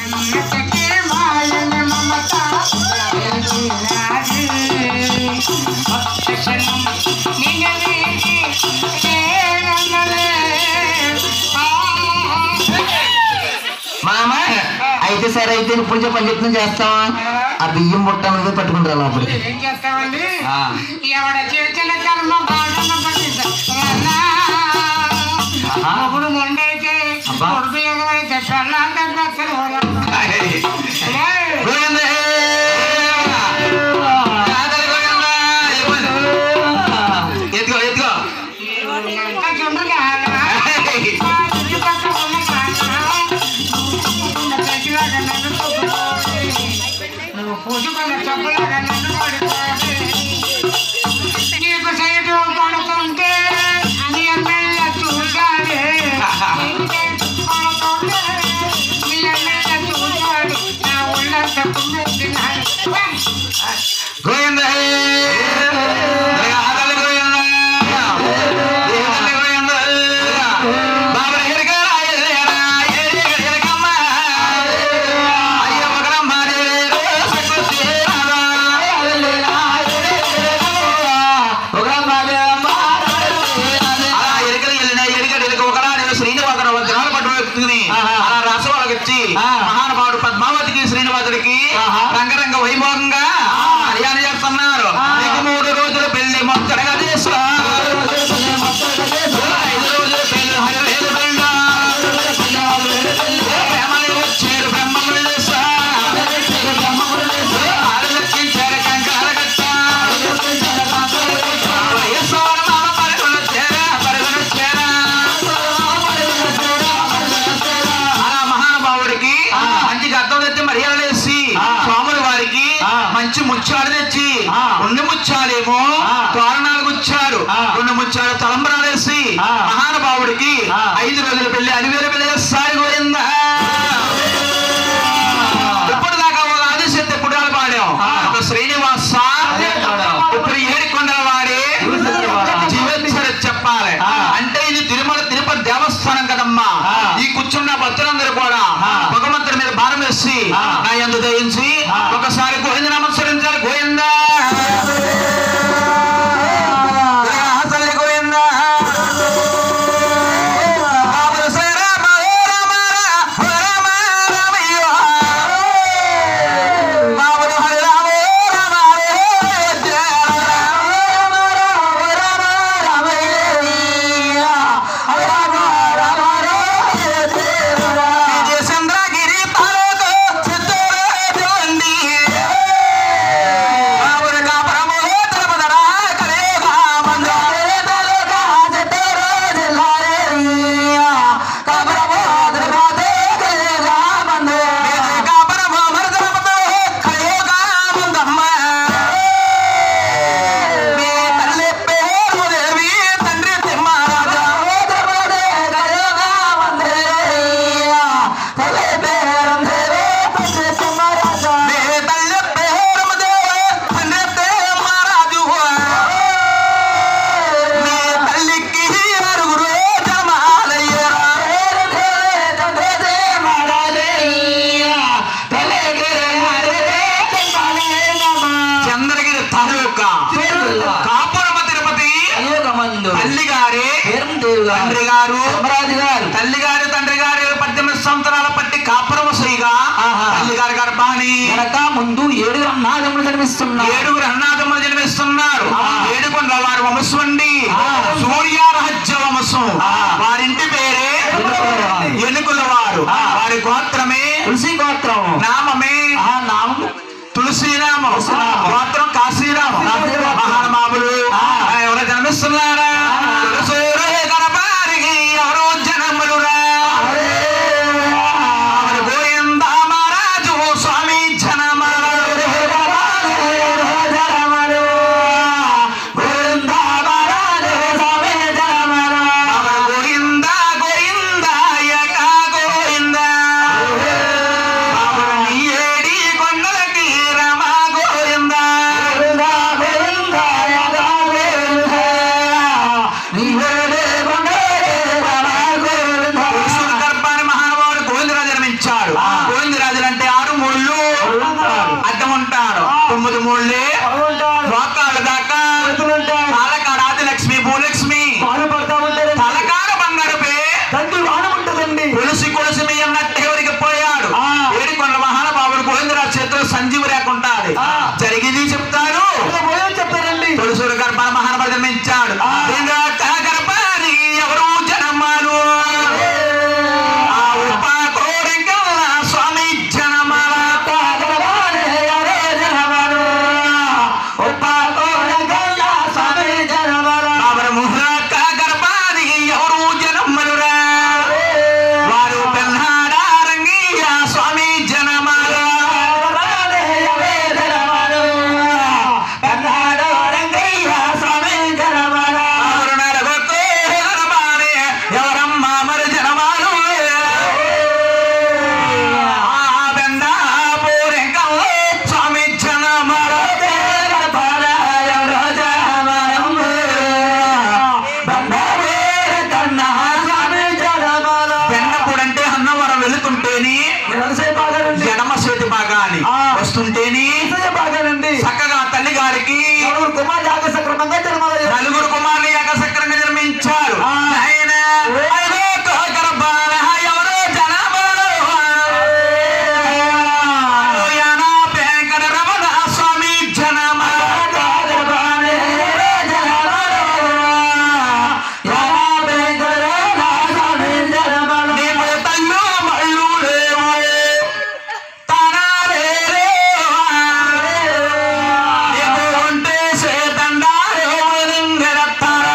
మన్నటికి మాయని మమత లభించినది. భక్తజనం నిన్ను వీడి నేననలే. ఆ. మామ అయితే సరే అయితే ఇప్పుడు చెప్పని చెప్తున్నా చేస్తావా ఆ బియ్యం బుట్ట నువ్వే పట్టుకుని రా లోపలికి ఏం చేస్తామండి ఆ. ఎవడ చేసిన కర్మ బాధన పట్టింది ఆహా. అప్పుడు మొండైతే అబ్బా. ఉపయోగం అయితే పెళ్ళాంటే పక్కన గోవిందే! రాధలు గోవిందా! ఇవ్వండి. ఎత్తుకో ఎత్తుకో చుండ్రుగా ఇల్లు పక్కన ఉన్న ప్రతిలాగా నన్ను తొక్కుకోవాలి. నువ్వు పూసుకున్న చెప్పులాగా నన్ను పడుకోవాలి నీకు సైడు పడుతుంటే నీ ఎమ్మెల్యే చూశాడే పడుతుంటే నీ ఎమ్మెల్యే చూశాడు నా ఒళ్ళంతా కుమ్మెత్తినాడు గోవిందే! రాధలు గోవిందా! రాధలు గోవిందా! బాబుల ఎరుకరా, ఎరుకరా, ఎరుక, ఎరుకమ్మ. అయ్య ఒకరమ్మ దేవేరు, సకృతి రాధా. అలా ఎరుకలు వెళ్ళిన ఎరుకడు ఎరుక ఒకరా నేను శ్రీనివాసరావు వజ్రాలు పట్టు వ్యక్తిని అలా రాసి వాళ్ళకి వచ్చి మహానుభావుడు పద్మావతికి శ్రీనివాసుడికి రంగరంగ వైభవంగా హర్యానా చేస్తున్నారు నీకు మూడు రోజులు పెళ్లి మొత్తడగా చేస్తా ఐదు రోజులు పెళ్లి హరివేలు పెళ్ళ ప్రేమలు వచ్చారు బ్రహ్మములు చేస్తా ఆరలెక్కించారు కంకాల కట్టా వయస్సారు మామ పరుగున చేరా, పరుగున చేరా. అలా మహానుభావుడికి మంచిగా అర్థం తెచ్చి మర్యాద వేసి స్వాముల వారికి మంచి ముచ్చాడు తెచ్చి రెండు ముచ్చాలేమో తోరణాలు గుచ్చారు రెండు ముచ్చాలు తలంబరాలు వేసి మహానుభావుడికి ఐదు రోజుల పెళ్లి అలివేలు పెళ్లి చేస్తారు గోయిందా ఇప్పుడు దాకా ఒక ఆదిశక్తి ఎప్పుడు పాడాం ఒక శ్రీనివాస ఇప్పుడు ఏడు కొండల వాడి జీవోత్సవ చెప్పాలి అంటే ఇది తిరుమల తిరుపతి దేవస్థానం కదమ్మా ఈ కూర్చున్న భక్తులందరూ కూడా భగవంతుడి మీద భారం వేసి నా ఎందు దయించి ఒకసారి గోవింద నమస్కరించాలి గోవిందా తల్లి గోవిందా బాబుల శ్రీరామ ఓ రామ ఓ రామ రామయ్య బాబుల హరి రామ ఓ రామ హరే జయ రామ రామ రామ రామయ్య రామ రామ రామ చంద్రగిరి తాలూకు చిత్తూరు జోండి బాబుల కాపురము తిరుపతరా కలేగా మందిరే తాలూకా చిత్తూరు జిల్లారే కాపురము తిరుపతి కలేగా మందిరే కాపురము మరుదరపతో కలేగా ముందమ్మ మీ తల్లి పేరు దేవి తండ్రి తిమ్మారాజా తిరుపతి కలేగా మందిరే తల్లి పేరు దేవి తండ్రి తిమ్మారాజా మీ తల్లి పేరు దేవి తండ్రి తిమ్మారాజు మీ తల్లికి ఆరుగురు జన్మాలయ్యారు చంద్రగిరి తాలూకా కాపురమ తిరుపతి తల్లి గారి తండ్రి గారు తల్లి గారు తండ్రి గారు పద్దెనిమిది సంవత్సరాల పట్టి కాపురమ శ్రీగా తల్లి గారి గర్భాన్ని ముందు ఏడు అన్నాదములు కనిపిస్తున్నారు ఏడుగురు అన్నాదమ్ములు జన్మిస్తున్నారు ఏడుకొండల వారి వంశం అండి సూర్య రహస్య వంశం వారింటి పేరే ఎనుకుల వారు వారి గోత్రమే తులసి గోత్రం నామమే ఆ నామం తులసీనామం గోత్రం కాశీనామం మహానుభావులు ఎవరు జన్మిస్తున్నారా తులసూరు గణపారికి ఎవరు జనములురా ఎవరు గోవింద మహారాజు స్వామి జనమలు ఎవరు గోవింద గోవింద యక గోవింద ఎవరు నీ ఏడి కొండలకి రమ గోవింద పదమూడులే పడుకుంటారు లోకాల దాకా చేతులుంటాయి పాలకాడ ఆదిలక్ష్మి భూలక్ష్మి పాలు పడతా ఉంటారు తలకాడ బంగారపే తండ్రి వాన ఉంటుందండి కొలుసి కొలుసి మీ అన్నట్టు ఎవరికి పోయాడు ఆ. ఏడుకొండ మహానుభావుడు గోవిందరాజు చేతిలో సంజీవి లేకుంటాది ఆ. జరిగింది చెప్తారు ఇలా పోయో చెప్తారండి తులసూరు గర్భ మహానుభావు జన్మించాడు ఆ. లింగాట గర్భానికి ఎవరు జనమాలు ఆ ఉప కోరికల స్వామి జనమాల బాబర ముహూర్త గర్భానికి ఎవరు జనమలురా వారు పెన్నాడారంగీయ స్వామి జనమాల బాబరు నరగొట్టు నరమాలి ఎవరమ్మా మరి జనమాలు ఆ బెండ పూరెంకల్ స్వామి జనమాల పెన్నప్పుడంటే అన్నవరం వెళుతుంటేని ఎడమ చేతి భాగాన్ని ఆ. వస్తుంటేని చక్కగా తల్లి గారికి నలుగురు కుమారులు ఏకసక్రంగా నిర్మించారు ఆ. ఆయన ఐదో గర్భాల ఎవరో జనాభాలో యానా వెంకట రమణ స్వామి జనమాల నీకు తల్లు మళ్ళు లేవు తనాలే నీకు ఉంటే సేతండాలే లింగరత్తారా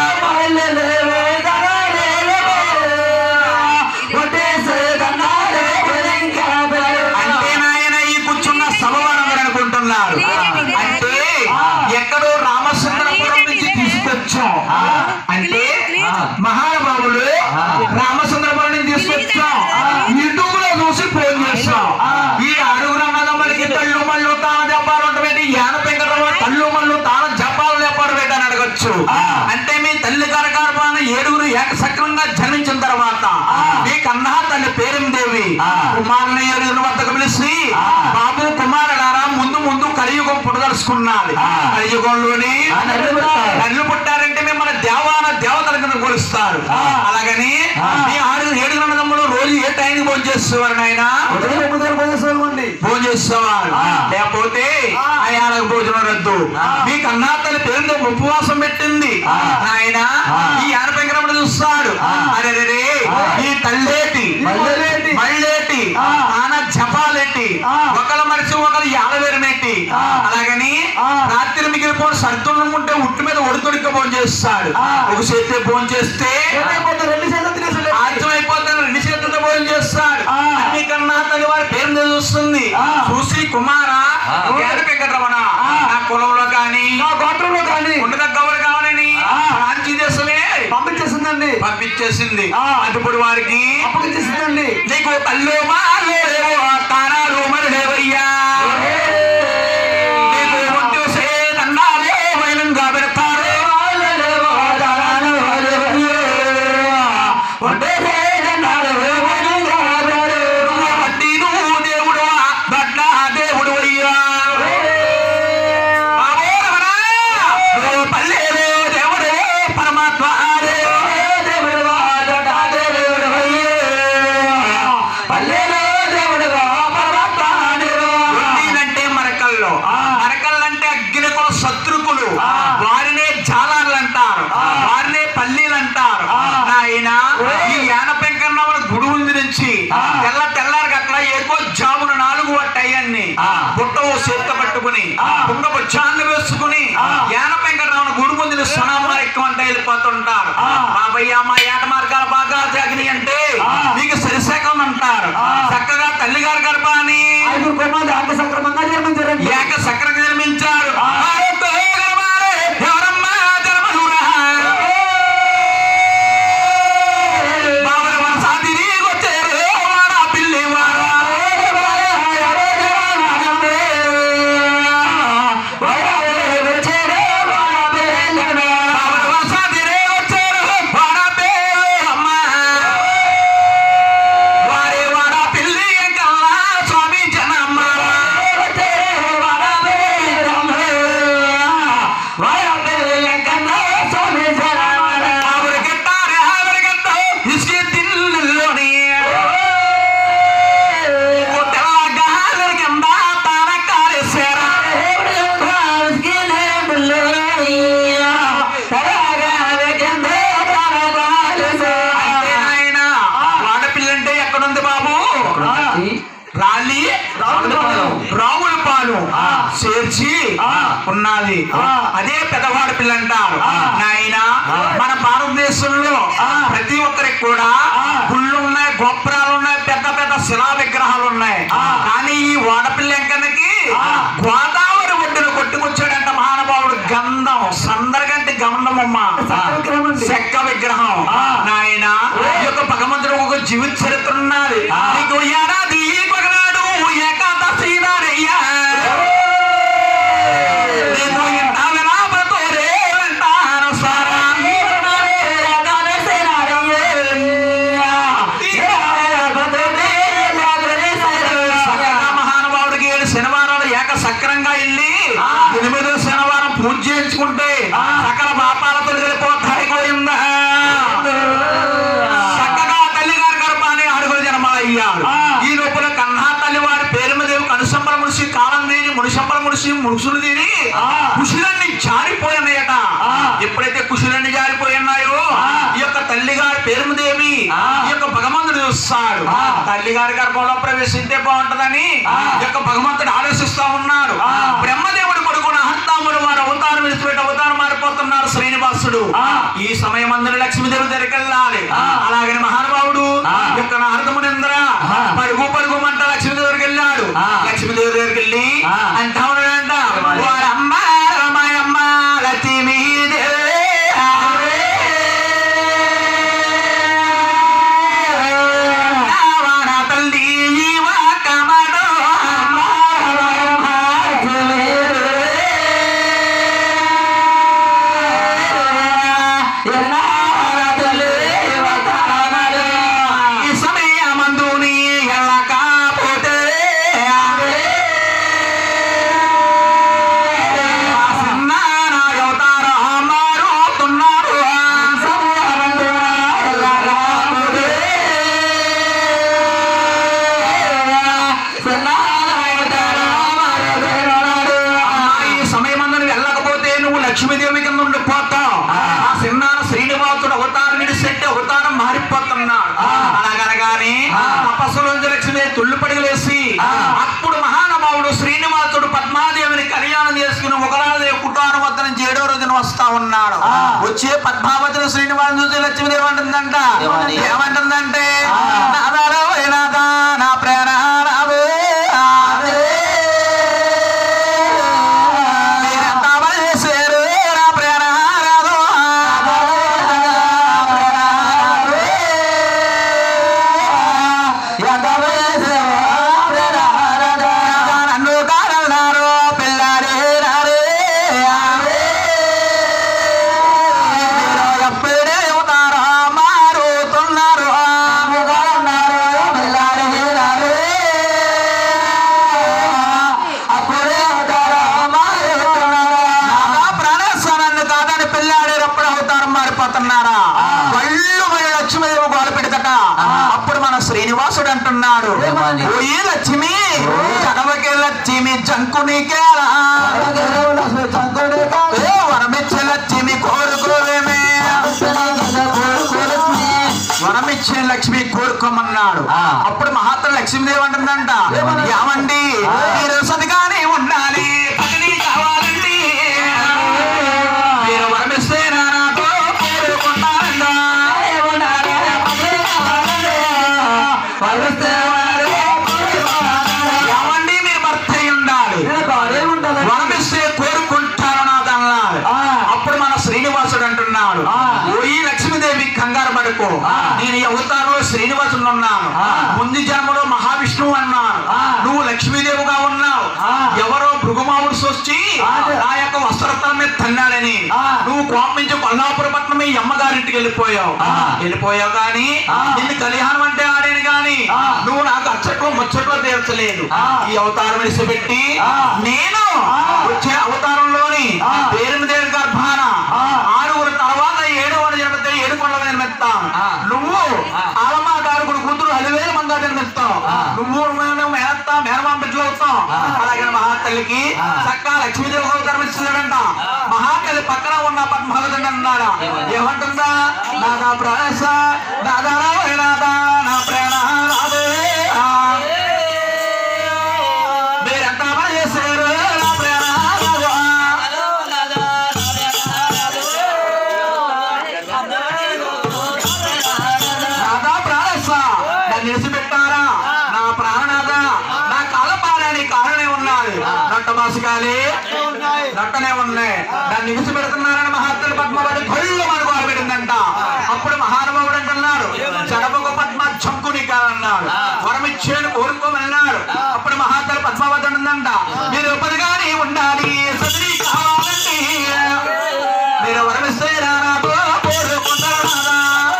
అంటే నాయన ఈ కూర్చున్న సభవరం అనుకుంటున్నారు అంటే ఎక్కడో రామచంద్రపురం నుంచి తీసుకొచ్చాం అంటే మహానుభావులు రామచంద్రపురం నుంచి తీసుకొచ్చాం యూట్యూబ్ లో చూసి ఫోన్ చేస్తాం ఈ అడుగురు అన్నదమ్మలకి తల్లు మళ్ళు తాను జపాలు ఉంటుంది యాన పెంకటమ్మ తల్లు మళ్ళు తాను జపాలు చెప్పాడు పెట్ట అని అడగచ్చు అంటే మీ తల్లి కరకారపాన ఏడుగురు ఏకసక్రంగా జన్మించిన తర్వాత మీ కన్నా తల్లి పేరం దేవి కుమారుని ఏడుగురు వద్దకు పిలిచి బాబు కుమారుడారా ముందు ముందు కలియుగం పుట్టదలుచుకున్నది కలియుగంలోని నల్లు పుట్టారంటే మిమ్మల్ని దేవాన దేవతల కింద కొలుస్తారు అలాగని మీ ఆరు ఏడుగురు అన్నదమ్ములు రోజు ఏ టైంకి భోజనం చేసేవారు నాయన భోజనం చేసేవారు లేకపోతే అయాలకు భోజనం రద్దు మీ కన్నా తల్లి పేరుతో ఉపవాసం పెట్టింది ఆయన ఈ ఆనపెంకరముడు చూస్తాడు అరే రే ఈ తల్లేటి మళ్ళేటి. మళ్ళేటి ఆన జపాలెట్టి ఒకళ్ళ మనిషి ఒకరు యాలవేరమెట్టి అలాగని రాత్రి మిగిలిపోయిన సర్దులు ఉంటే ఉట్టు మీద ఒడితొడిక భోజనం చేస్తాడు ఒక చేతి భోజనం చేస్తే ఆత్మైపోతాను రెండు చేతులతో భోజనం చేస్తాడు ఆ. అన్ని కన్నా తల్లి వారి పేరు చూస్తుంది ఆ. చూసి కుమార వెంకటరమణ నా కులంలో కానీ ఉండద గౌరు కావాలని ఆ. కాంచి దేశమే పంపించేసిందండి పంపించేసింది ఆ. అటుపడి వారికి అప్పగించేసిందండి నీకు కళ్ళు మాలేవో తానాలు మరి లేవయ్యా నీకు ఒంటి సేదన్నాలే వైనంగా పెడతారు వడ్డీ నువ్వు దేవుడు బట్ల దేవుడు అయ్యా బాబోరమరా, నువ్వు పల్లెలు దేవుడు పరమాత్మ అంటే మరకల్లో మరకల్లంటే అగ్నికుల శత్రుకులు వారినే జాలాలు అంటారు వారినే పల్లీలు అంటారు ఆయన ఈ యాన పెంకన్నవర గుడి ఉంది నుంచి తెల్ల తెల్లారికి అట్లా ఏకో జామున నాలుగు వట్టయ్యన్ని పుట్ట ఓ చేత పట్టుకుని పుంగపు చాన్లు వేసుకుని యాన పెంకన్నవర గుడి ముందు సునామా ఎక్కువ అంటే వెళ్ళిపోతుంటారు బాబయ్య మా ఏట మార్గాల బాగా జగిని అంటే మీకు సరిశాఖం అంటారు చక్కగా తల్లిగారు గర్భాన్ని ఐదుగురు కుమారులు అంత సక్రమంగా జన్మించారండి ఏక సక్రంగా నిర్మించారు భారత గర్భాలే ఎవరమ్మా జన్మనురా? బావన వరసాదిని వచ్చారు వాడ పిల్లి వాడ. బావన వరసాదిని వచ్చారు వాడ పేరు అమ్మ. వారి వాడ పిల్లి కల్లా స్వామి జనమ్మ రాలి రావులపాలెం. రావులపాలు ఆ. చేర్చి ఆ. ఉన్నది ఆ. అదే పెద్దవాడి పిల్ల అంటారు ఆ. నాయన ఆ. మన భారతదేశంలో ఆ. ప్రతి ఒక్కరికి కూడా ఆ. గుళ్ళు ఉన్నాయి గోపురాలు ఉన్నాయి పెద్ద పెద్ద శిలా విగ్రహాలు ఉన్నాయి ఆ. కానీ ఈ వాడపిల్ల ఎంకనకి ఆ. గోదావరి ఒడ్డున కొట్టుకొచ్చాడంట మహానుభావుడు గంధం సందరగంటి గంధమమ్మ చెక్క విగ్రహం అండి. చెక్క విగ్రహం ఆ. నాయన ఈ యొక్క భగవంతుడు ఒక జీవిత చరిత్ర ఉన్నది ఆ. నీకు ఏడాది పగనాడు ఏకాదశి నాడయ్యా నేను ఇంత విలాపతో రేలంటాను సారా సకల మహానుభావుడికి ఏడు శనివారాలు ఏక సక్రంగా వెళ్ళి ఆ. ఎనిమిదో శనివారం పూజ చేయించుకుంటే ఆ. సకల పాపాలతో వెళ్ళిపోతాయి గోవిందా చక్కగా తల్లి గారి గర్భాన్ని అడుగులు జన్మలయ్యాడు ఆ. ఈ లోపల కన్నా తల్లి వారి పేరు మీద కనుసంబర ముడిసి కాలం తీరి మునిసంబర ముడిసి ముడుసులు తీరి ఆ. కుషులన్నీ జారిపోయినాయట ఆ. ఎప్పుడైతే కుషులన్నీ జారిపోయినాయో ఆ. ఈ యొక్క తల్లి గారి పేరు దేవి ఆ. ఈ యొక్క భగవంతుడు చూస్తాడు ఆ. తల్లి గారి గర్భంలో ప్రవేశిస్తే బాగుంటదని ఆ. ఈ యొక్క భగవంతుడు ఆలోచిస్తా ఉన్నాడు ఆ. బ్రహ్మదేవుడు కొడుకున్న హంతాముడు వారు అవతారం విడిచిపెట్టి అవతారం మారిపోతున్నారు శ్రీనివాసుడు ఆ. ఈ సమయం అందరూ లక్ష్మీదేవి దగ్గరికి వెళ్ళాలి ఆ. అలాగని మహానుభావుడు ఆ. యొక్క నారదమునింద్ర ఆ. పరుగు పరుగు మంట లక్ష్మీదేవి దగ్గరికి వెళ్ళాడు ఆ. లక్ష్మీదేవి దగ్గరికి వెళ్ళి ఆ. అంటా ఉన్నాడంట ఏమని? వారమ్మ రమాయమ్మ లక్ష్మీదేవి రావణ తల్లి ఈవ కమడు ఈ సమయమందు నీ ఎల్లకపోతే సిన్నారాయవుతారు మారుతున్నారు ఈ సమయమందు నువ్వు వెళ్ళకపోతే నువ్వు లక్ష్మీదేవి కింద ఉండిపోతావు ఆ సిన్నార శ్రీనివాసుడు అవతారం విడిసెట్టి అవతారం మారిపోతున్నాడు ఆ. అలాగనగానే ఆ. తపస్సులోంచి లక్ష్మీ తుళ్ళు పడిగలేసి ఆ. అప్పుడు మహానుభావుడు శ్రీనివాసుడు పద్మాదేవిని కళ్యాణం చేసుకుని ఒకరాదేవి కుటారం వద్ద నుంచి ఏడో రోజున వస్తా ఉన్నాడు ఆ. వచ్చే పద్మావతిని శ్రీనివాసు చూసి లక్ష్మీదేవి అంటుందంట ఏమని? ఏమంటుందంటే ఆ. నాదారో నాదా నా ప్రేరణ రావే మీరెంత వయసేరు నా ప్రేరణ రాదు నన్ను కారన్నారు పిల్లాడే రారే మీరు ఎప్పుడే ఉతారా మారుతున్నారు నాదా ప్రాణేశ్వరాన్ని కాదని పిల్లాడేటప్పుడు అవతారం మారిపోతున్నారా కళ్ళు మరి లక్ష్మీదేవి గోల పెడతట అప్పుడు మన శ్రీనివాసుడు అంటున్నాడు ఏమని? ఓయి లక్ష్మి చదవకే లక్ష్మి జంకునికేలా ఏ వరమిచ్చే లక్ష్మి కోరుకోవేమే వరమిచ్చే లక్ష్మి కోరుకోమన్నాడు ఆ. అప్పుడు మహాత్మ లక్ష్మీదేవి అంటుందంట ఏమని? ఏమండి ఆ. మీరు సతిగానే ఉండాలి పగని కావాలండి మీరు వరమిస్తే నాతో కోరుకుంటారండా ఏమండి మీరు భర్త అయి ఉండాలి వరమిస్తే కోరుకుంటారు నా దన్నాడు ఆ. అప్పుడు మన శ్రీనివాసుడు అంటున్నాడు ఆ. ఓయి లక్ష్మీదేవి కంగారు పడుకో ఆ. నేను ఈ అవతారంలో శ్రీనివాసుడు ఉన్నాను ఆ. ముందు జన్మలో మహావిష్ణువు అన్నాను ఆ. నువ్వు లక్ష్మీదేవిగా ఉన్నావు ఆ. ఎవరో భృగుమావుడు సొచ్చి ఆ. నా యొక్క వస్త్రతల మీద తన్నాడని ఆ. నువ్వు కోపించి కొల్లాపురపట్నం మీ అమ్మగారింటికి వెళ్ళిపోయావు ఆ. వెళ్ళిపోయావు కానీ ఆ. నిన్ను కళ్యాణం అంటే ఆడాను కానీ ఆ. నువ్వు నాకు అచ్చట్లో ముచ్చట్లో తీర్చలేదు ఆ. ఈ అవతారం విడిచిపెట్టి ఆ. నేను ఆ. వచ్చే అవతారంలోని ఆ. పేరుమదేవి గర్భాన ఆ. ఆరుగురు తర్వాత ఏడు వాడు జన్మితే ఏడు కొండలు జన్మిస్తాం ఆ. నువ్వు ఆ. ఆలమా గారుగుడు కూతురు పదివేల మంది జన్మిస్తాం ఆ. నువ్వు మేము మేనత్తా మేనమామ బిడ్డలు అవుతాం ఆ. అలాగే మహాతల్లికి ఆ. చక్కగా లక్ష్మీదేవి అవతారం ఇస్తున్నాడంట మహాతల్లి పక్కన ఉన్న పద్మావతి అన్నాడా ఏమని? ఏమంటుందా నాదా ప్రాణస నాదా రావే నాదా నా ప్రేణ రాదే ఆ. ఉన్నది నట్ట మాసికాలి నట్టనే ఉన్నాయి దాన్ని నిలిచి పెడుతున్నారని మహాత్ములు పద్మావతి కళ్ళు మనకు ఆడబెట్టిందంట అప్పుడు మహానుభావుడు అంటున్నాడు చడపక పద్మ చంకుని కాదన్నాడు వరమిచ్చేను కోరుకోమన్నాడు అప్పుడు మహాత్ములు పద్మావతి అంటుందంట మీరు ఉపదిగాని ఉండాలి సదిరి కావాలండి మీరు వరమిస్తే రానాతో కోరుకుంటారా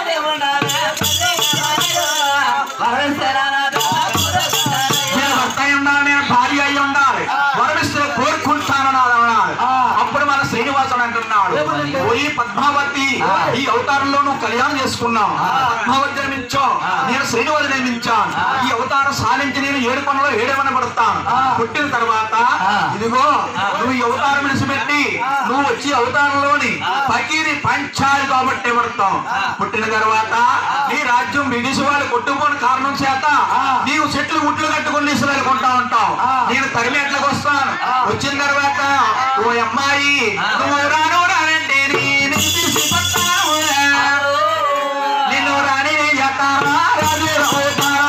నేను భర్త అయి ఉండాలి నేను భార్య అయి ఉండాలి వరమిస్తే కోరుకుంటానని అన్నాడు అప్పుడు మన శ్రీనివాసుడు అంటున్నాడు ఓయి పద్మావతి ఈ అవతారంలో నువ్వు కళ్యాణం చేసుకున్నావు పద్మావతి జన్మించావు నేను శ్రీనివాసు జన్మించాను ఈ అవతారం సాధించి నేను ఏడు పనులు ఏడేమని పడతాను పుట్టిన తర్వాత ఇదిగో నువ్వు ఈ అవతారం విడిచిపెట్టి నువ్వు వచ్చి అవతారంలోని పకీరి పంచాలి కాబట్టి పడతాం పుట్టిన తర్వాత నీ రాజ్యం బ్రిటిష్ వాళ్ళు కొట్టుకోని కారణం చేత నీవు చెట్లు గుట్లు కట్టుకుని ఇసులు కొంటా ఉంటావు నేను తరిమి ఎట్లకు వస్తాను వచ్చిన తర్వాత ఓ అమ్మాయి నువ్వు రాను రానంటే నేను తీసి పట్టాను. నిన్ను రాని చేస్తారా రాజు అవుతారా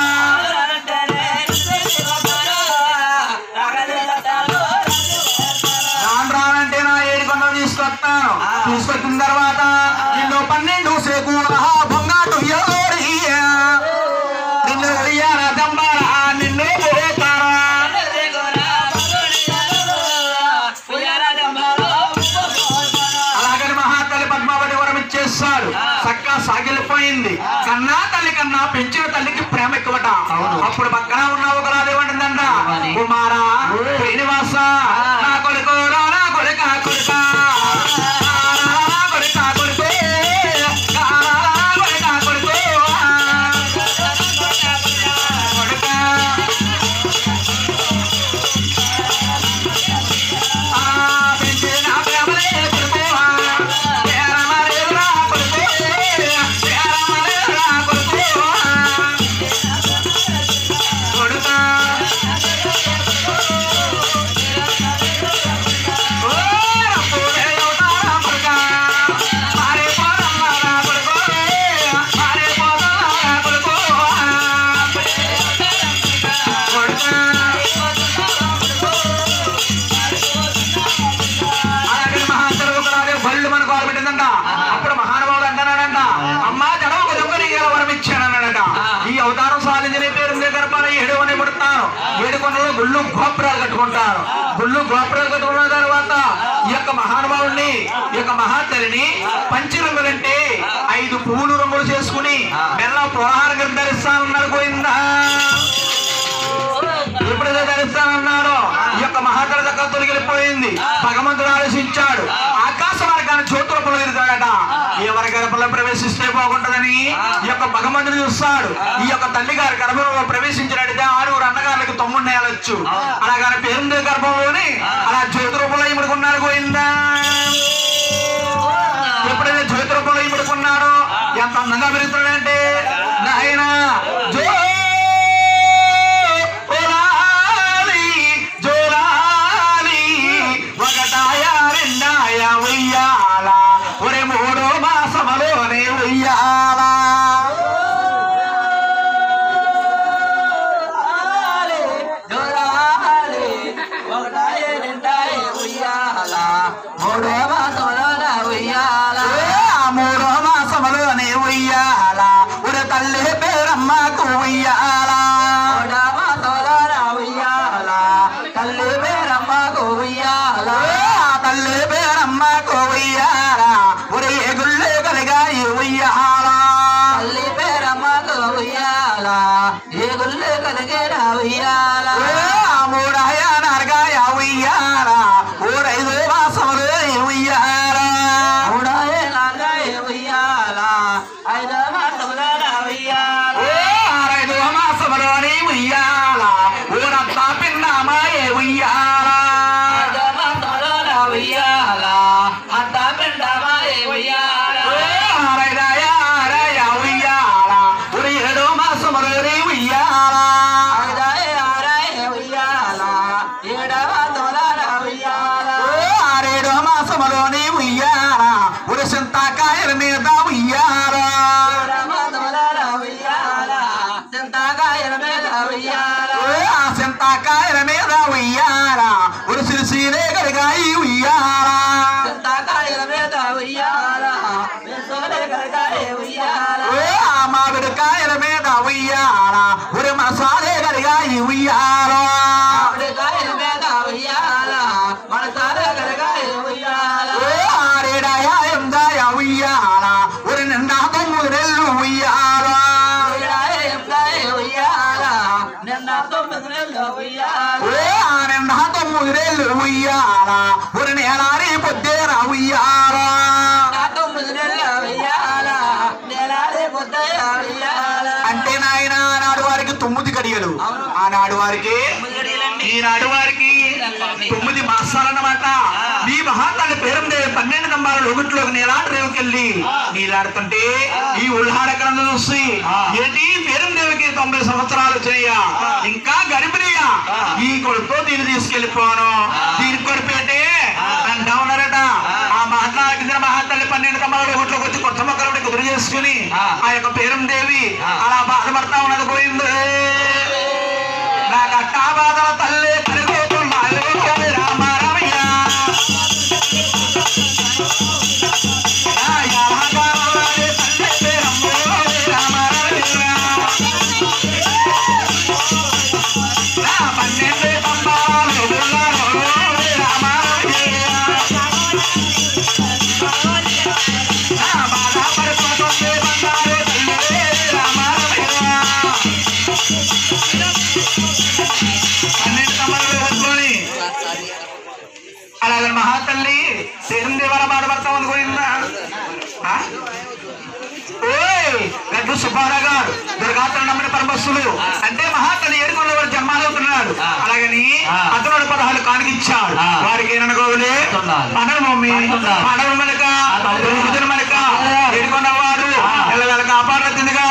రాను రానంటే నా ఏడు కొండలు తీసుకొస్తాను తీసుకొచ్చిన తర్వాత నిన్ను పన్నెండు సేపు ఆహా బొంగాటు ఎవరి నిన్ను ఉయ్యాల దంబారా నిన్ను పోతారా అలాగని మహాతల్లి పద్మావతి వరం ఇచ్చేస్తాడు చక్కగా సాగిలిపోయింది కన్నా తల్లి కన్నా పెంచిన తల్లికి ప్రేమ ఎక్కువట అప్పుడు పక్కన ఉన్న ఒక రాదేమంటుందంట కుమారా శ్రీనివాస నా కొడుకు రా, నా కొడుక కొడుక నా కొడుక కొడుకు నా కొడుక కొడుకు కొడుక ఆ పెంచిన ప్రేమలే కొడుకు ప్రేమలేదురా కొడుకు ప్రేమలేదురా కొడుకు కొడుకా ఓ రప్పుడే అవుతారా కొడుకా మారే పోదమ్మారా కొడుకు మారే పోదమ్మారా కొడుకు కొడుకా అలాగే మహాచరవుకురాలే బళ్ళు మనకు ఆరబెట్టిందంట అప్పుడు మహానుభావుడు అంటున్నాడంట అమ్మా జడవ కొడుకుని వరం ఇచ్చానన్నాడట ఈ అవతారం సాధించిన పేరు గర్భాల ఏడు అని పుడతాను ఏడు కొండలో గుళ్ళు గోపురాలు కట్టుకుంటారు గుళ్ళు గోపురాలు కట్టుకున్న తర్వాత ఈ యొక్క మహానుభావుడిని ఈ యొక్క మహాతల్లిని పంచి రంగులంటే ఐదు పువ్వులు రంగులు చేసుకుని మెల్ల పురహారం ధరిస్తానన్నాడు పోయిందా ఎప్పుడైతే ధరిస్తానన్నాడో ఈ యొక్క మహాతల దగ్గర తొలగిపోయింది భగవంతుడు ఆలోచించాడు ఆకాశ మార్గాన్ని జ్యోతులపులు ఎదుగుతాడట ఎవరి గర్భంలో ప్రవేశిస్తే బాగుంటుందని ఈ యొక్క భగవంతుడు చూస్తాడు ఈ యొక్క తల్లి గారి గర్భంలో ప్రవేశించినట్టయితే ఆరుగురు అన్నగారులకు తమ్ముడిని నేలొచ్చు అలాగని పేరుందే గర్భంలోని అలా జ్యోతి రూపంలో ఇముడుకున్నాడు పోయిందా ఎప్పుడైతే జ్యోతి రూపంలో ఇముడుకున్నాడో ఎంత అందంగా పెరుగుతున్నాడంటే నాయన జో ఓలాలి, జోలాలి, ఒకటాయ రెండాయ ఉయ్యాల ఒరే మూడో మాసములోనే ఉయ్యాల ఏ ఆ మూడో మాసములోనే ఉయ్యాల ఒరే తల్లి పేరమ్మకు ఉయ్యాల ఏ ఆ తల్లి పేరమ్మకు ఉయ్యాల ఒరే గుళ్ళే కలిగాయి ఉయ్యాల ఏ ఆ మూడాయ నాలుగాయ ఉయ్యాల ఊరైదు మాసములు ఉయ్యాల ఏ ఆరైదు మాసములోని ఉయ్యాల ఊరంతా పిన్నామాయే ఉయ్యాల ఏ ఆరైదాయ ఆరాయ ఉయ్యాల ఊరి ఏడు మాసములోని ఉయ్యాల ఏ ఆరేడు మాసములోని ఉయ్యాల ఊరి చింతాకాయల మీద ఉయ్యాల ఏ ఆ చింతాకాయల మీద ఉయ్యాల ఉయ్యాలో కాయలు మీద ఉయ్యాల మన తారగలగాయలు ఉయ్యాల ఆరేడాయ ఎందాయ ఉయ్యాల ఒక నిండా తొమ్మిదిరెల్లు ఉయ్యాలో ఉయ్యాల నిన్న తొమ్మిది నెలలు ఉయ్యాల ఓ ఆరెండా తొమ్మిదిరెల్లు ఉయ్యాల ఒక నేలారి పొద్దేరా ఉయ్యాలో నా తొమ్మిది నెలలు ఉయ్యాల నెలాడే పొద్దయ ఉయ్యాల అంటే నాయన ఆనాడు వారికి తొమ్మిది గడియలు ఆనాడు వారికి ఈనాడు వారికి తొమ్మిది మాసాలన్నమాట నీ మహాతల్లి పేరుండే పన్నెండు దంబాల లోగుట్లోకి నీలాంటి రేవుకెళ్ళి నీలాడుతుంటే ఈ ఉల్లాడకరం చూసి ఏంటి పేరుందేవికి తొంభై సంవత్సరాలు చేయ ఇంకా గడిపినయ్యా ఈ కొడుతో దీన్ని తీసుకెళ్లిపోను దీని కొడిపేటే అంటా ఉన్నారట ఆ మహాత్మాకి చెందిన మహాతల్లి పన్నెండు దంబాల లోగుట్లోకి వచ్చి కొత్త మొక్కలు కుదురు చేసుకుని ఆ యొక్క పేరుందేవి అలా బాధపడతా ఉన్నది పోయింది నా కట్టా బాధల తల్లి కలుగుతున్నాయో రామ రమయ్య నా యాగాలే తల్లి పేరమ్మో రామ రమయ్య నా పన్నెండు పంపాలు ఉన్నారో రామ రమయ్య నా బాధపడిపోతుంది బంగారు తల్లి రామ రమయ్య పన్నెండు కమ్మలు వేసుకొని అలాగే మహాతల్లి సేరం దేవాల బాధపడతా ఉంది పోయిందా ఆ? ఓయ్ గడ్డు సుబ్బారావు గారు దుర్గాత్ర నమ్మని పరమస్సులు అంటే మహాతల్లి ఏడుకొండ వాడు జన్మాలవుతున్నాడు అలాగని అతనుడు పదహారు కానికిచ్చాడు వారికి ఏననుకోలే పండగ మమ్మీ పండగ మనక దొరుకుతున్న మనక ఏడుకొండ వాడు పిల్లల కాపాడుతుందిగా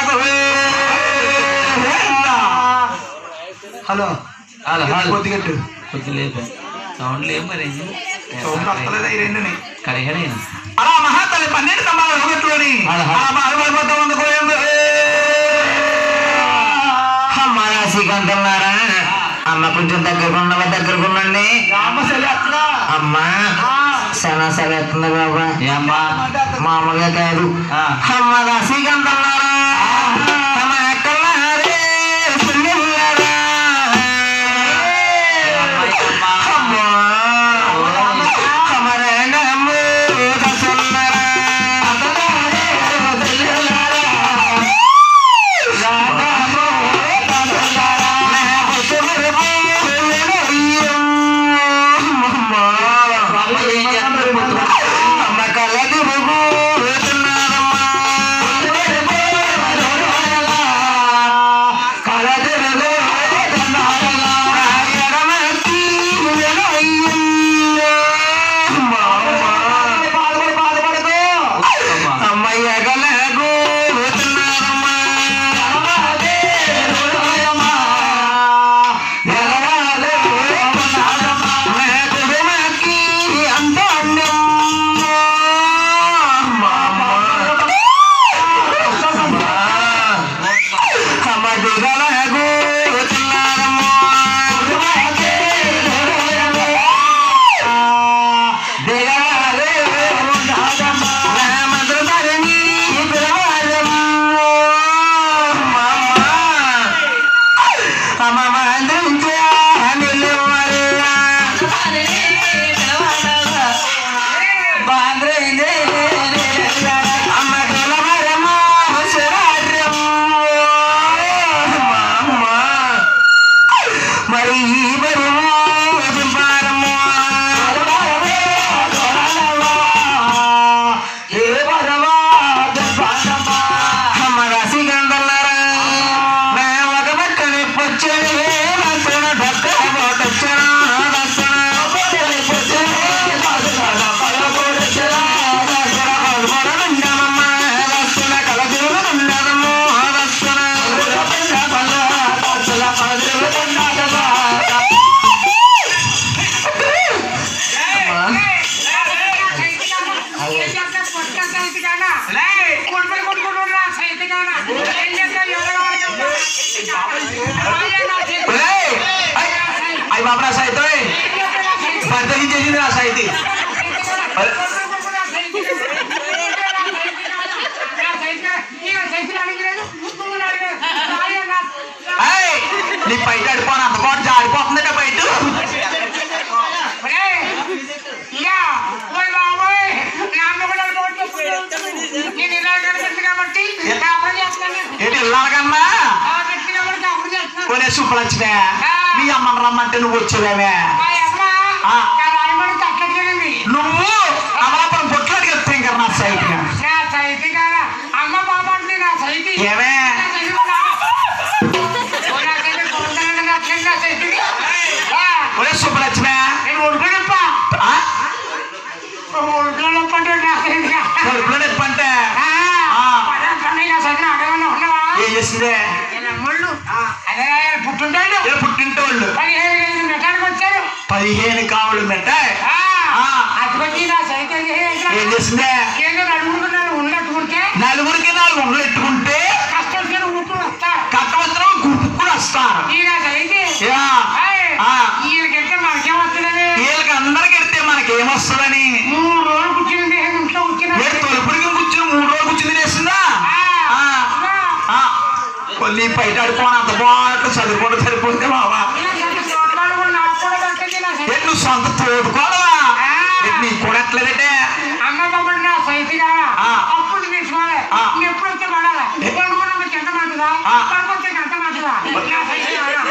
హలో హలో, హలో. కొద్దిగట్టు కొద్ది లేదు సౌండ్ లేవు మరి సౌండ్ వస్తలేదా ఈ రెండుని కడిగడేనా అలా మహాతల్లి పన్నెండు స్తంభాల ఒకట్లోని అలా. అలా బాధపడిపోతా ఉంది పోయింది అమ్మ సిగంటున్నారా అమ్మ కొంచెం దగ్గరకున్నవా దగ్గరకున్నండి అమ్మ సనా సెలెత్తుంది బాబా ఏమ్మా మామూలుగా కాదు ఆ. అమ్మ సిగంటున్నారా అమ్మ ఎక్కడున్నారే పిల్లలారా? అమ్మా. అమ్మ రేణమ్మ దసన్నారా? అమ్మ కళ్ళకి బొగ్గు వేస్తున్నారమ్మా అమ్మయ్య గలకు పోతున్నారమ్మా అంత అమ్మ దిగలకు మరి ఈ బరువు దింపారమ్మా అమ్మ రసిగంధల్లారా మేము ఒక పక్కని పొచ్చని రసన భక్త పోటొచ్చన రసన రసన కలదూరున్నదము రసన అయ్యి బాబు నా సైతం పెద్దకి చేసింది నా సైతి నీ బయట అడిపోను అంత పాటు జారిపోతుందంటే బయట ఒరేయ్, ఇయ్యా, ఓయ్ బాబోయ్, నా మొగుడు అలా పోటీ చేస్తున్నాడు. నేను ఇలా కనిపెట్టు కాబట్టి కాపురం చేస్తున్నాను. ఏంటి ఇల్లాలకన్నా ఆ పెట్టి కాబట్టి కాపురం చేస్తున్నాను. కొనే సుబ్బలక్ష్మే మీ అమ్మని రమ్మంటే నువ్వు వచ్చేవేమే మా అమ్మ ఆ. నా రాయమని తట్టట్లేదండి. నువ్వు అమలాపురం పొట్లాడికి చెప్తే ఇంకా నా సైట్ నా సైతి కాదా? అమ్మ బాబు అంటే నా సైతి. ఏమే నా సైతి కాదా? ఓ నా సైతి కొడుకున్నాడు నా సైతి, నా సైతి. ఆ, ఒరే సుబ్బలక్ష్మే నేను ఊరుకోనప్ప. ఆ? ఊరుకోనప్ప అంటే నా సైతి కాదా? కడుపులో నొప్పి అంటే ఆ, ఆ. పదే పదే నా సైతిని అడగమని ఉన్నావా? ఏం చేసిందే ఇలా ముళ్ళు. అదే ఆయన పుట్టుంటాడు ఏ పుట్టింటోళ్ళు పదిహేను వేలు మెటానికి వచ్చారు పదిహేను కావులు మెట్టాయి ఆ, ఆ. అటుకొచ్చి నా సైకిల్ ఏం చేసిందే ఏదో నడుముకున్నాను ఉన్నట్టుకుంటే నలుగురికి నాలుగు ఉండలు ఎట్టుకుంటే కష్టం వచ్చిన ఊపులు వస్తారు కట్ట వచ్చిన గుప్పుకుని వస్తారు ఈ నా సైకిల్ యా. ఏయ్, ఆ. వీళ్ళకెళ్తే మనకేం వస్తుందని వీళ్ళకి అందరికి ఎడితే మనకి ఏమొస్తుందని మూడు రోజులు కూర్చుని ఇంట్లో కూర్చుని ఏ తొలుపుడికి కూర్చుని మూడు రోజులు కూర్చుని చేసిందా ఆ. ఆ. కొల్లి బయట ఆడుకోని అంత బాగా చదువుకోవడం సరిపోతే బావా నాకు కూడా దొరికింది నా ఏ సైకిల్ నువ్వు సొంత తోడుకోవాలా ఆ. ఏ నీకు కూడా ఎట్లేదంటే అమ్మ బాబు నా సైకిల్ కాదా ఆ. అప్పుడు తీసుకోవాలి ఆ. ఎప్పుడు వస్తే పడాలి పండుకున్నప్పుడు ఎంత మంచిదా ఆ. పడుకుంటే ఎంత మంచిదా నా సైకిల్ కాదా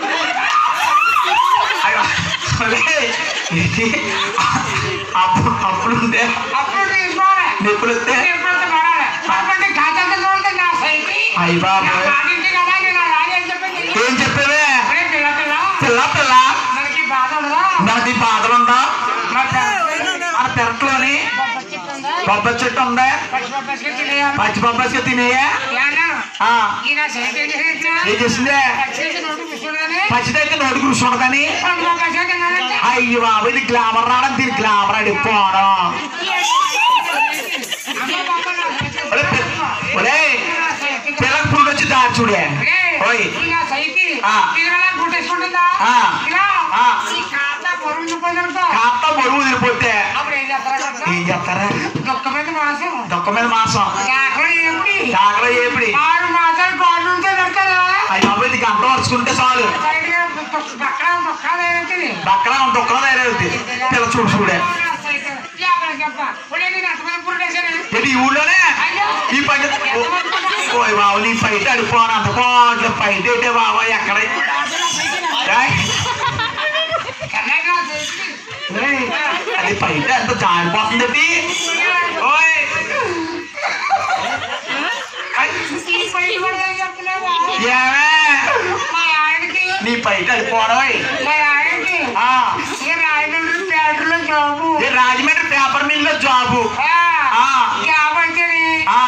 అయ్యో. ఒలే, ఏంటి? అప్పుడు అప్పుడు ఉంటే అప్పుడు తీసుకోవాలి నొప్పులు వస్తే ఎప్పుడైతే పడాలి పడుకుంటే కాచాక చూస్తే నా సైకిల్ అయ్య నా బాబు వాడింటి కదా నేను అలాగే అని చెప్పింది ఏం చెప్పేవే ఒరే పిల్ల పిల్ల పిల్ల పిల్ల మనకి బాధ ఉండదా నాకు బాధలుందా మా పెరట్లో మన పెరట్లోని బొబ్బరి చెట్టు ఉందా? బొబ్బరి చెట్టు ఉందా పచ్చి బొబ్బరికాయ తినేయాలి. పచ్చి బొబ్బరిగా తినేయా ఏమన్నా? ఆ, ఈ నా సైకిల్ ఏం చేసేసినా? ఏం చేసిందే పచ్చిది నోటి కూర్చోగానే పచ్చిదైతే నోటి కృషి ఉండదని పచ్చి బొబ్బరికాయ తినాలంటే అయ్యి బాబు ఇది గ్లామర్ రావడం దీని గ్లామర్ అడిపోవడం అమ్మ బాబా నా సైకిల్ ఒలే పి- ఒలే నా సైకిల్ పిల్లకి పురుడు వచ్చి దారి చూడే ఓయ్ ఈ నా సైకిల్ ఆ. పిల్లలా గుట్టేసుకుంటుందా ఆ. ఇలా ఆ. ఈ ఖాతా బరువు చూపోయిందనుకో కాస్త బరువు తిరిగిపోతే అప్పుడు ఏం చేస్తారా కదా? ఏం చేస్తారా దుఃఖ మీద మాసం దొక్క మీద మాసం ఆకలి ఏమిటి జాగ్రత్త ఏపిడి ఆరు మాసాలు పాలు ఉంటే పెడతారా అయ్యి బాబు ఇది గంట వరుచుకుంటే చాలు సైడ్గా పక్కన దుఃఖాలు ఏంటి బక్కలా దొక్కలో తయారవుద్ది పిల్ల చూడు చూడే ఏంటి ఈ ఊళ్ళోనే ఈ పైట ఓయ్ బాబు నీ పైట అడిపోను అంత కోట్ల పైట ఏంటే బాబా ఎక్కడ ఏయ్, ఏయ్, అది పైట ఎంత జారిపోతుంది ఓయ్ ఏయ్, ఏమే నీ పైట అడిపోవడం ఆ, ఏ రాజమండ్రి పేపర్ మిల్లో జాబు ఆ. ఆ.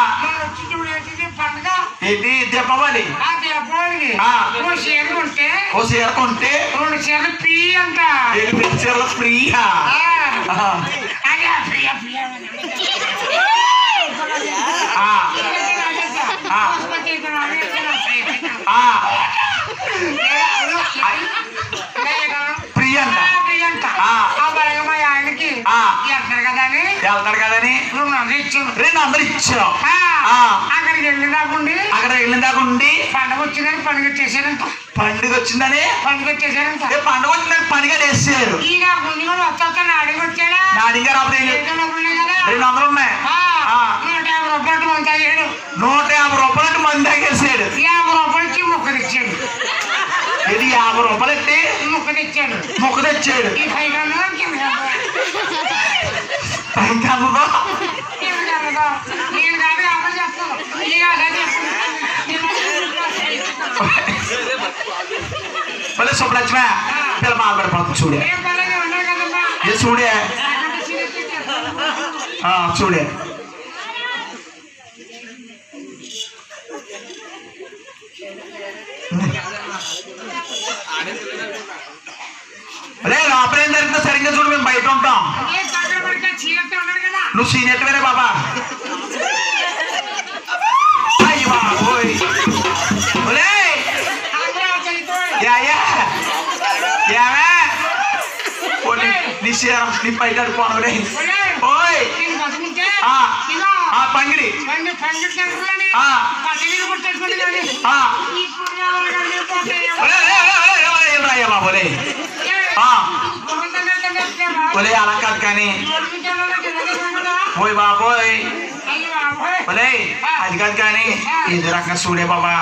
ఏంటి దీపావళి ఆ. ఉంటే ఓ చీర కొంటే రెండు చీరలు పీ అంట ఏడు పెద్ద చీరలు ఫ్రీయా ఆ. అదే ప్రియ ప్రియ ఆ. ఆ. ఆ, ప్రియంట ఆ. ఆ. వెళ్తాడు కదని రెండు అందరు ఇచ్చాం ఆ. అక్కడికి వెళ్ళినాకుండి అక్కడ వెళ్ళిన దాకా ఉండి పండగ వచ్చిందని పండుగ చేశారంట పండుగ వచ్చిందని పండుగ చేశారంట ఏ పండుగ వచ్చిందని పనిగా వేసారు ఈయన ముందు కూడా వస్తా అడిగి వచ్చాడా నాడిగా రాకపోతే ఏం చేయాలి? ఏదో ఉన్నాయి కదా రెండు వందలు ఉన్నాయి ఆ, ఆ. నూట యాభై రూపాయలు మంచాడు నూట యాభై రూపాయలు అంటే మంది తాగేసాడు యాభై రూపాయలు ఇచ్చి ముక్క తెచ్చాడు ఇది యాభై రూపాయలు ఎట్టి ముక్క తెచ్చాడు మొక్క తెచ్చాడు ఈ పైగా కింద పైకి అందులో నేను కాదు అమలు చేస్తాను ఈ అలా చెప్తాను మళ్ళీ సుబ్బలక్ష్మ పిల్ల మాట్లాడిపోతుంది చూడే ఏం పర్లేదు ఉన్నాయి కదమ్మా ఏ చూడే లేకుంటే సీరియస్గా చేస్తాను. ఆ, చూడే అదే లోపల ఏం జరిగిందో సరిగ్గా చూడు మేము బయట ఉంటాం ఏ పక్కన పడితే చీరతో ఉన్నాడు కదా నువ్వు సీనియర్ వేరే బాబా అయ్యి బాబోయ్ ఒలేయ్! అందరూ ఆ చేతితో యా, యా. యావే? ఓ, నీ- నీ చీర నీ పైట అడుకోను ఒరేయ్, ఓయ్ నేను బతుకుంటే ఆ. ఇదిగో, ఆ పంగిడి బండి పండు సెంటర్లోని ఆ. పసిగిరి కొట్టేసుకుంటే కానీ ఆ. ఈ పుణ్యాలు కానీ పోతే ఒలే, ఒలే, ఒలే, ఒలే, తొందరగా వెళ్ళరాయ్యా బాబు ఒలే ఆ. ఒలే అలా కాదు కానీ పోయి బాబోయ్ ఒలే అది కాదు కానీ ఇది రకంగా చూడే బాబా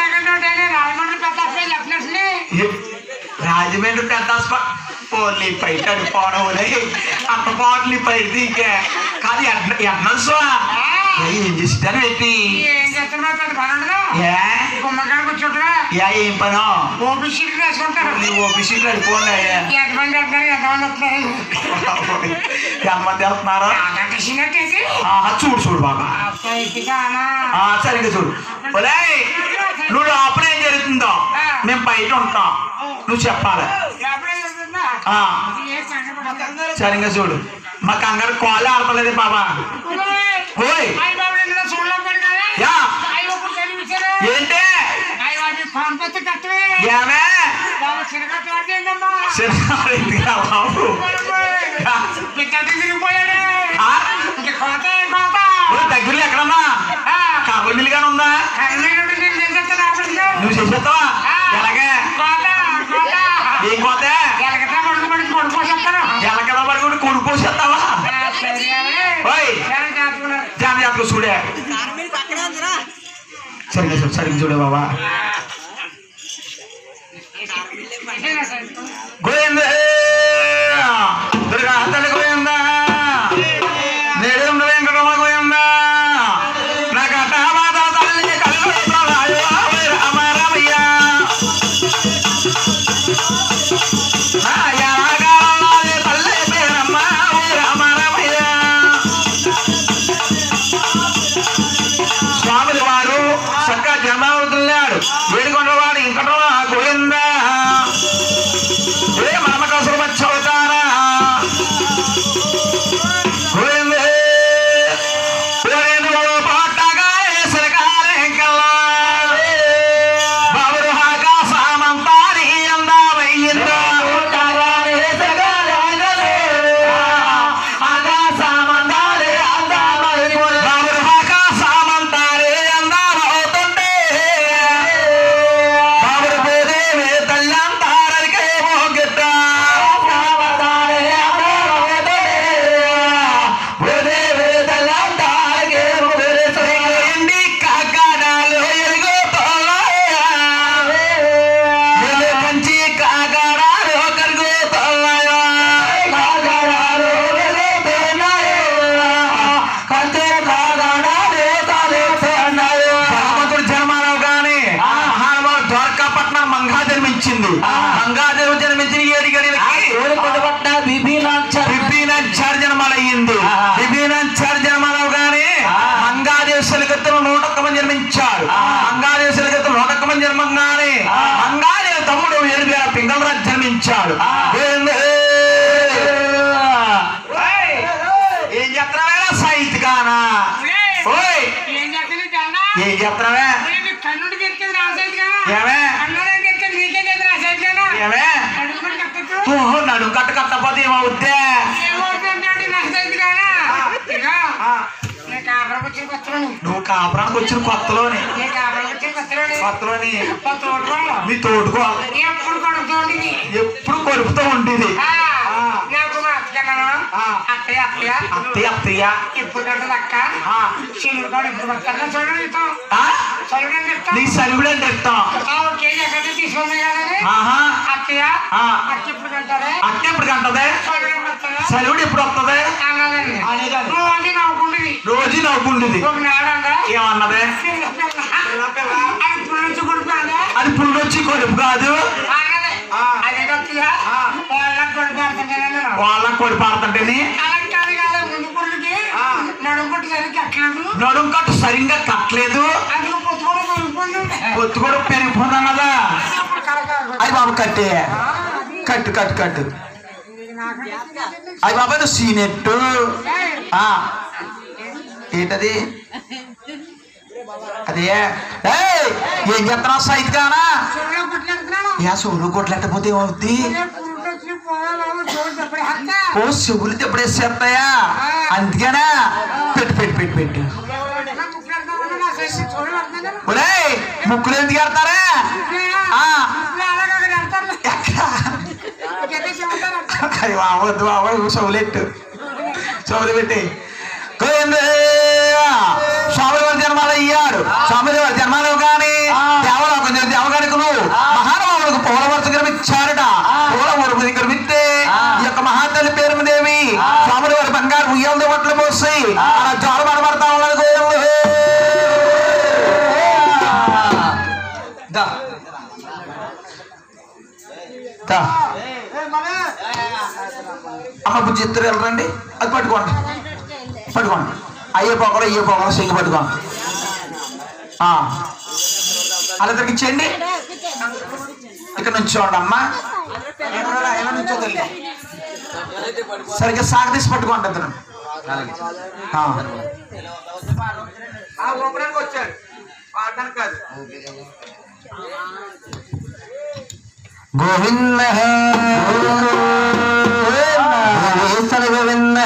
ఏ- రాజమండ్రి పెద్ద హాస్ప- పోలీ బయట పోవడం ఒలే అంత పోట్లీ బయట దిగే కాదు ఎన్నో ఏం చేస్తాను పెట్టి ఏం చేస్తున్నావు పెద్ద పని ఉండదు ఏ గుమ్మకాడ కూర్చుంటారా యా ఏం పనో ఓపీ షీట్లు వేసుకుంటారు నీ ఓఫీస్ అడిపోలే ఎంతమంది వెళ్తారు ఎంతమంది వస్తున్నారు ఎంతమంది వెళ్తున్నారు నాకంటే చిన్నట్టేసి ఆహా, చూడు చూడు బాబా పైకిగానా ఆ, సరిగ్గా చూడు ఒలే నువ్వు లోపల ఏం జరుగుతుందో మేము బయట ఉంటాం నువ్వు చెప్పాలి ఎప్పుడే జరుగుతుందా ఆ, ఏ సంగతి సరిగ్గా చూడు మా కంగారు కాళ్ళు ఆడపలేదు బాబా ఓయ్ అయ్యి బాబు ఇందులో చూడలేం పడి కదా యా అయ్యి ఒకటి తెలివించారు ఏంటే అయ్యి వాటి పంపత్తి కట్టవే ఏమే బాబు చిరగట్టు వాడేందమ్మా చిన్న బాబు పిక్కటి తిరిగిపోయాడు ఆ? ఇంక కోత కోత ఓయ్, దగ్గరలో ఎక్కడమ్మా కాబోలు మిల్లిగానే ఉందా కర్ణుడు నేను చేసేస్తాను ఆపరేషన్ నువ్వు చేసేస్తావా ఎలాగే కోత కోత ఏం పోతే ఎలగతా పడుకు పడుకు కొడుకోసేస్తాను ఎలకదా పడుకుంటే కొనుక్కోసేస్తావా ఓయ్. జాన జాతకు చూడే సరిగ్గా చూడు సరిగ్గా చూడే బాబా గోవింద దుర్గా తల్లి గోవింద నేడు వెంకటరమ గోవింద నా కట్టామాత తల్లి కళ్ళు ప్రళయ రామ రమయ్య నా యాగాలే తల్లి పేరమ్మ రామ రమయ్య స్వాముల వారు చక్కగా జన్మావుతున్నాడు వేడుకొండవాడు ఇంకటో గోవింద ఏ మనమకసురు మచ్చవుతారా గోవింద ఓరేను పాటగా ఎసరకారే కల్లా బాబురు హాకా సామంతారి అందావయ్యింద బాబురు హాకా సామంతారి అందావవుతుంటే బాబురు పోదేవే తల్లంతారరికే మోగిట్ట పోదేవే తల్లంతారరికే మోగిట్ట ఎండి కాకాడాలు ఎలుగుతున్నాయా ఎలు కంచి కాకాడాలు కరుగుతున్నాయా కాకాడాలు ఎలుగుతున్నాయా కంచి కాకాడాలు కరుగుతున్నాయా భగవంతుడు జన్మారావు గాని మహానుభావుడు ద్వారకాపట్నం మంగా జన్మించింది మంగాదేవి జన్మించిన ఏడు గడిలకి బిబీనాచార్య జన్మలయ్యింది బిబీనాచార్య జన్మలవు గాని మంగాదేవి సలిగత్తులు నూట ఒక్క మంది జన్మించారు మంగాదేవి సలిగత్తులు నూట ఒక్క మంది జన్మంగానే మంగాదేవి తమ్ముడు ఏడు వేల పింగళరాజు జన్మించాడు ఏంది? ఓయ్! ఏం చెప్తున్నావేనా సైత్ కానా ఓయ్ ఏం చేస్తుంది దండ ఏం చెప్తున్నావే కన్నుడు చెప్తుంది రాసేది కదా ఏమే కన్నుడు చెప్తుంది నీకే చెప్పి రాసేది కదా ఏమే అడుగుమని చెప్పచ్చు ఓహో నడు కట్ట కట్టపోతే ఏమవుద్దే ఏమవుతుందంటే రాసేది కదా ఇక నీ కాపురం వచ్చిన కొత్తలోని నువ్వు కాపురానికి వచ్చిన కొత్తలోని నీ కాపురం వచ్చిన కొత్తలోని కొత్తలోని కొత్త ఓట్లో మీ తోడుకో ఎప్పుడు కొడుతుంది ఎప్పుడు కొరుకుతూ ఉండేది నాకు మా అత్తయ్య అత్తయ్య అత్తయ్య అత్తయ్య అత్తయ్య ఎప్పుడు కట్టదు అక్క ఆ, చిల్లు కూడా ఎప్పుడు పడతాను చూడండి ఇస్తాం ఆ? చూడండి ఇస్తాం నీ సరివిడు అంటే ఇష్టం ఒక కేజీ ఎక్కడ తీసుకుంది కదండి ఆహా అత్తయ్య ఆ. అక్క ఎప్పుడు కట్టారే అక్క ఎప్పుడు కంటది చూడండి వస్తుందా సరివిడు ఎప్పుడు వస్తుంది అన్నదండి అనేదాన్ని. నువ్వు అంటే నవ్వుకుంటుంది రోజు నవ్వుకుంటుంది ఒక నాడంగా ఏమన్నది అది పుల్లించి కొడుకున్నా అది పుల్లు వచ్చి కొడుపు కాదు ఆగదే అదే కత్తిగా వాళ్ళకి కొడుకుంటున్నాను వాళ్ళకి కొడి పాడుతుంటేని అలా కాదు కదా ముందు పుల్లికి నడుము పుట్టి సరిగ్గా కట్టలేదు నడుం కట్టు సరిగ్గా కట్టలేదు అందుకు పొత్తు కూడా కొనుక్కుంటుంది పొత్తు కూడా పెరిగిపోతాం కదా అప్పుడు కలకాలి అయ్యి బాబు కట్టే కట్టు కట్టు కట్టు అయ్యి బాబా నువ్వు సీనెట్టు ఆ, ఏంటది అదే ఏయ్, ఏం చెప్తున్నావు సైత్ కానా చెవులో పుట్టినట్టున్నాను యా సోలు కొట్లెట్టపోతే ఏమవుద్ది పుల్లు వచ్చి పోయాలి చోటు చెప్పడే హక్క ఓ చెవులు తెప్పుడేసేస్తాయా అందుకేనా పెట్టు పెట్టు పెట్టు పెట్టు ముక్కులు నా సైజు చూడబడుతున్నాను ఒరేయ్ ముక్కులు ఎందుకు వెళ్తారా ఆ. అలాగే వెళ్తాను ఎక్కడ అది వద్దు బాబు సౌలెట్టు సౌలు పెట్టి గోవింద స్వామి వారి జన్మాలు అయ్యాడు స్వామి వారి జన్మాలు కానీ దేవలోకం దేవగానికి నువ్వు మహానుభావులకు పూల వరుస ఇచ్చారట పూల వరుస దగ్గర విత్తే ఈ యొక్క మహాతల్లి పేరు దేవి స్వామి వారి బంగారు ఉయ్యాలతో బట్టలు పోసి అలా జోల పడబడతా ఉన్నాడు గోవింద దా దా అమ్మ బుజ్జి ఇద్దరు వెళ్ళరండి అది పట్టుకోండి పట్టుకోండి అయ్యే పోకలు అయ్యే పోకలు సింగి పట్టుకోండి ఆ. అలా తగ్గించండి ఇక్కడ నుంచి చూడండి అమ్మా ఎలా నుంచో తల్లి సరిగ్గా సాగదీసి పట్టుకోండి ఇద్దరు ఆ. ఆ, ఊపడానికి వచ్చాడు పాడడానికి కాదు గోవింద గోవింద గోవింద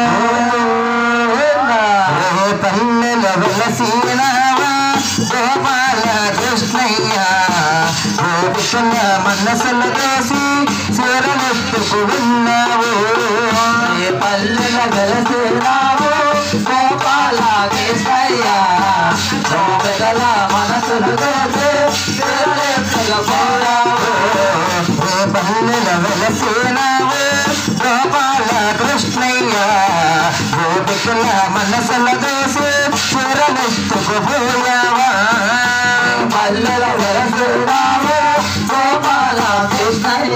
పల్లెల వెలసీనావా గోపాల కృష్ణయ్య గోపికల మనసుల దోసి చీరలెత్తుకు విన్నావు పల్లెల వెలసీనావు గోపాల కృష్ణయ్య గోపికల మనసుల దోసి చీరలెత్తుకుపోయావు పల్లెల వెలసీనావు గోపాల కృష్ణయ్య గోపికల మనసుల దోసి చీరలెత్తుకుపోయావా పల్లెల వెలసీనావు గోపాల కృష్ణయ్య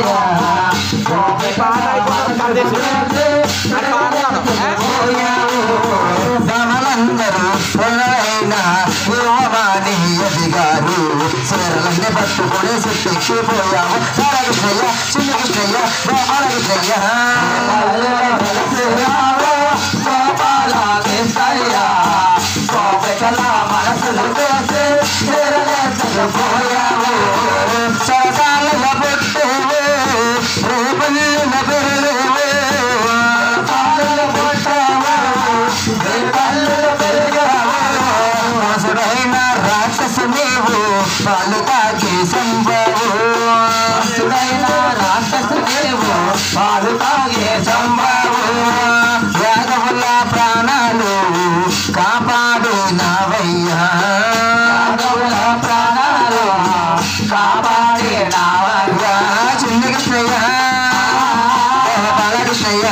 ధనలందరూ పొలైన యువమాని ఎదిగారు చీరలన్నీ పట్టుకుని సుట్టిక్కిపోయాము కృష్ణయ్య చిన్న కృష్ణయ్య గోపాల కృష్ణయ్య గోపాల కృష్ణయ్య గోపికల మనసులు కోసి చీరలెత్తకపోయాము సరసాల పుట్టేవు రేపల్లిన పెరలేవు సుడైన రాక్షసు నీవు పాలు తాగి సంభవు సుడైన రాక్షసు నీవు పాలు తాగే సంభవు యాదవుల ప్రాణాలు కాపాడు నావయ్యా యాదవుల ప్రాణాలు కాపాడే నావయ్యా చిన్న కృష్ణయ్య బాలకృష్ణయ్య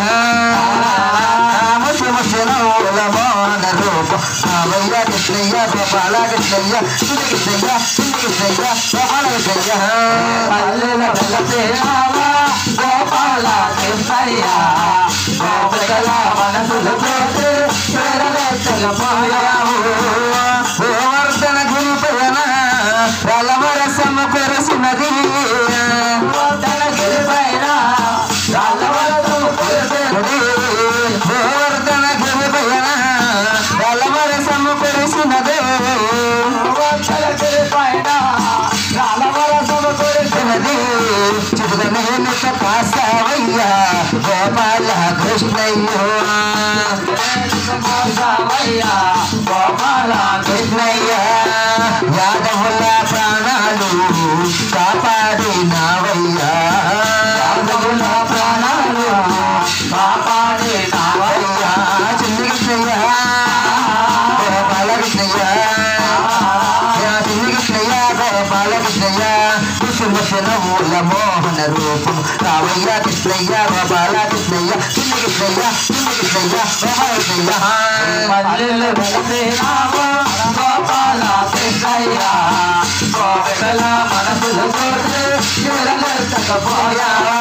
ముసి ముసి నవ్వుల మోహన రూపం రామయ్య కృష్ణయ్య గోపాల కృష్ణయ్య చిన్న కృష్ణయ్య చిన్న కృష్ణయ్య గోపాల కృష్ణయ్య పల్లెల వెలసేనావా గోపాల కృష్ణయ్య గోపికల మనసులు కోసి చెరలెత్తకపోయావు గోవర్ధన గురిపైన రలవరసమ పెరసినది గోవర్ధన గిరిపైన రలవరసము పెరసినది గోవర్ధన గిరిపైన రలవరసము పెరసినది గోవర్ధన గిరిపైన రలవరసము పెరసినది చిరుదనే నిత కాసావయ్యా గోపాల కృష్ణయ్యో గోపాల కృష్ణయ్య యాదవుల ప్రాణాలు కాపాడినావయ్యా యాదవుల ప్రాణాలు కాపాడినావయ్యా చిన్న కృష్ణయ్య గోపాల కృష్ణయ్య చిన్న కృష్ణయ్య గోపాల కృష్ణయ్య ముసిముసిన మోహన రూపం రామయ్య కృష్ణయ్య గోపాల కృష్ణయ్య చిన్న కృష్ణయ్య చిన్న కృష్ణయ్య గోపాల కృష్ణయ్య పల్లెలు వెలసేనావా గోపాల కృష్ణయ్య గోపికల మనసులు కోసి పోయావా